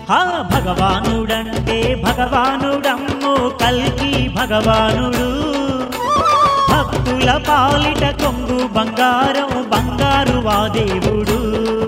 ఆ భగవానుడంటే భగవానుడమ్ము కల్కి భగవానుడు భక్తుల పాలిట కొంగు బంగారం బంగారు వాదేవుడు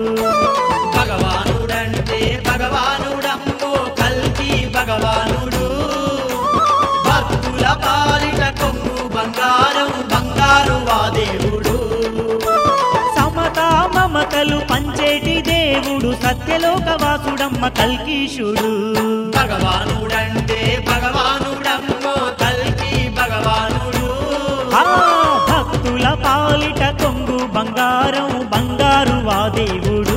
భగవానుడంటే భగవానుడమ్మో కల్కి భగవానుడు భక్తుల పాలిట కొంగు బంగారం బంగారు వాదేవుడు సమతా మమతలు పంచేటి దేవుడు సత్యలోకవాసుడమ్మ కల్కీశుడు భగవానుడంటే భగవానుడమ్మో కల్కి భగవానుడు ఆ భక్తుల పాలిట కొంగు బంగారం బంగారు వాదేవుడు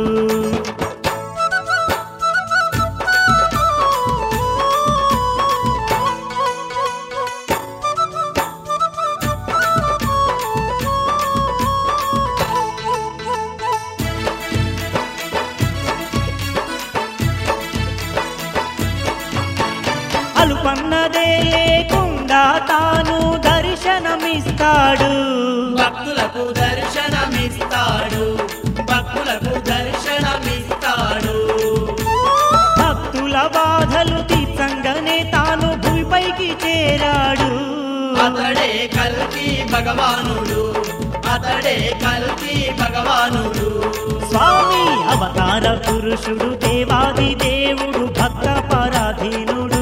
అలుపన్నదే లేకుండా తాను దర్శనమిస్తాడు భక్తులకు దర్శనమిస్తాడు భక్తులకు దర్శనమిస్తాడు భక్తుల బాధలు తీర్చంగానే తాను భూమిపైకి చేరాడు అతడే కల్కి భగవానుడు అతడే కల్కి భగవానుడు స్వామి అవతార పురుషుడు దేవాది దేవుడు భక్త పరాధీనుడు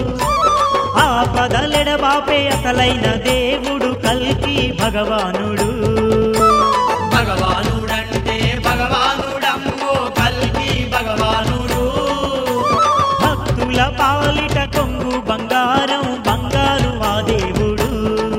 ఆపదలెడబాపే అసలైన దేవుడు కల్కి భగవానుడు భగవానుడంటే భగవానుడమ్మో కల్కి భగవానుడు భక్తుల పాలిట కొంగు బంగారం బంగారు ఆ దేవుడు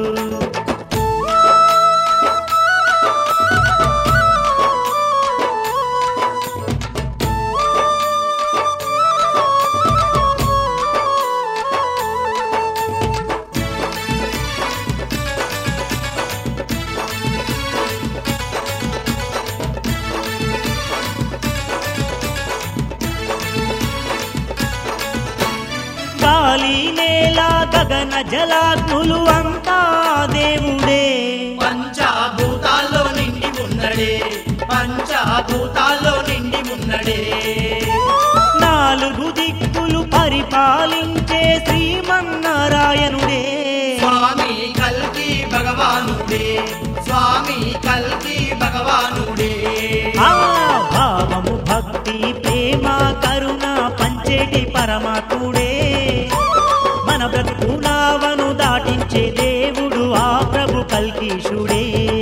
గాలి నేల గగన జలాగ్నులు అంతా దేవుడే పంచభూతాల్లో నిండి ఉన్నడే పంచభూతాల్లో నిండి ఉన్నడే నాలుగు దిక్కులు పరిపాలించే శ్రీమన్నారాయణుడే స్వామి కల్కి భగవానుడే స్వామి కల్కి భగవానుడే ఆ భావము భక్తి ప్రేమ కరుణ పంచేటి పరమాత్ముడే మన బ్రతుకు నావను దాటించే దేవుడు ఆ ప్రభు కల్కీషుడే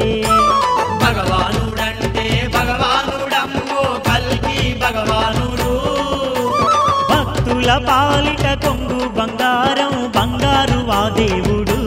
భగవానుడంటే భగవానుడమ్మో కల్కి భగవానుడు భక్తుల పాలిట కొంగు బంగారం బంగారు ఆ దేవుడు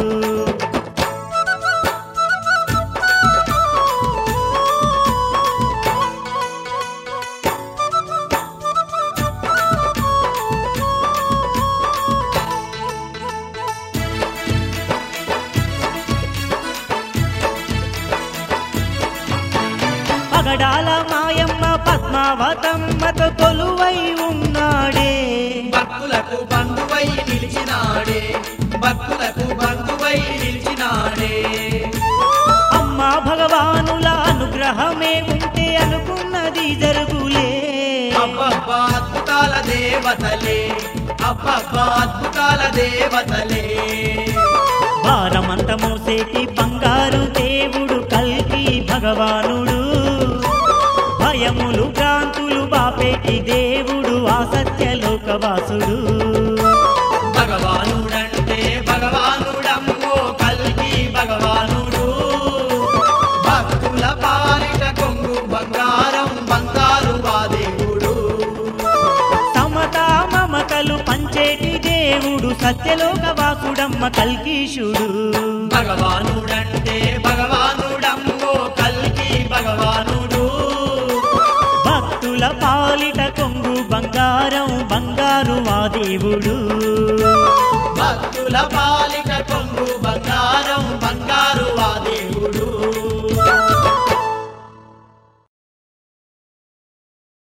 పగడాల మాయమ్మ పద్మావతమ్మతో కొలువై ఉన్నాడే భక్తులకు బంధువై నిలిచినాడే భక్తులకు బంధువై నిలిచినాడే అమ్మ భగవానుల అనుగ్రహమే ఉంటే అనుకున్నది జరుగులే అబ్బబ్బా అద్భుతాల దేవతలే అబ్బబ్బా అద్భుతాల దేవతలే భారమంత మోసేటి బంగారు దేవుడు కల్కి భగవానుడు భయములు భ్రాంతులు బాపేటి దేవుడు ఆ సత్యలోకవాసుడు భగవానుడంటే భగవానుడమ్మో కల్కి భగవానుడు భక్తుల పాలిట కొంగు బంగారం బంగారు వాదేవుడు సమతా మమతలు పంచేటి దేవుడు సత్యలోకవాసుడమ్మ కల్కీషుడు భగవానుడంటే భగవానుడమ్మో కల్కి భగవానుడు భక్తుల పాలిట కొంగు బంగారం బంగారు ఆ దేవుడు భక్తుల పాలిట కొంగు